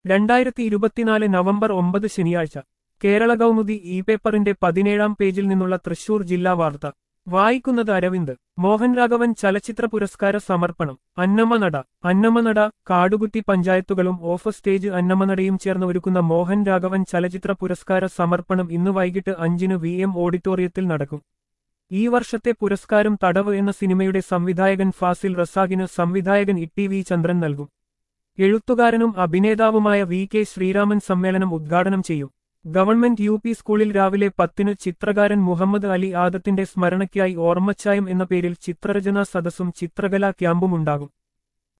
രണ്ടായിരത്തി ഇരുപത്തിനാല് നവംബർ ഒമ്പത് ശനിയാഴ്ച കേരള കൗമുദി ഇ പേപ്പറിന്റെ പതിനേഴാം പേജിൽ നിന്നുള്ള തൃശൂർ ജില്ലാ വാർത്ത വായിക്കുന്നത് അരവിന്ദ് മോഹൻ രാഘവൻ ചലച്ചിത്ര പുരസ്കാര സമർപ്പണം അന്നമനട അന്നമനട കാടുകുറ്റി പഞ്ചായത്തുകളും ഓഫ് സ്റ്റേജ് അന്നമനടയും ചേർന്ന് ഒരുക്കുന്ന മോഹൻ രാഘവൻ ചലച്ചിത്ര പുരസ്കാര സമർപ്പണം ഇന്ന് വൈകിട്ട് അഞ്ചിന് വി എം ഓഡിറ്റോറിയത്തിൽ നടക്കും ഈ വർഷത്തെ പുരസ്കാരം തടവ് എന്ന സിനിമയുടെ സംവിധായകൻ ഫാസിൽ റസാഖിന് സംവിധായകൻ ഇ വി ചന്ദ്രൻ നൽകും എഴുത്തുകാരനും അഭിനേതാവുമായ വി കെ ശ്രീരാമൻ സമ്മേളനം ഉദ്ഘാടനം ചെയ്യും ഗവൺമെന്റ് യു പി സ്കൂളിൽ രാവിലെ പത്തിന് ചിത്രകാരൻ മുഹമ്മദ് അലി ആദത്തിന്റെ സ്മരണയ്ക്കായി ഓർമ്മച്ചായം എന്ന പേരിൽ ചിത്രരചനാ സദസ്സും ചിത്രകലാ ക്യാമ്പും ഉണ്ടാകും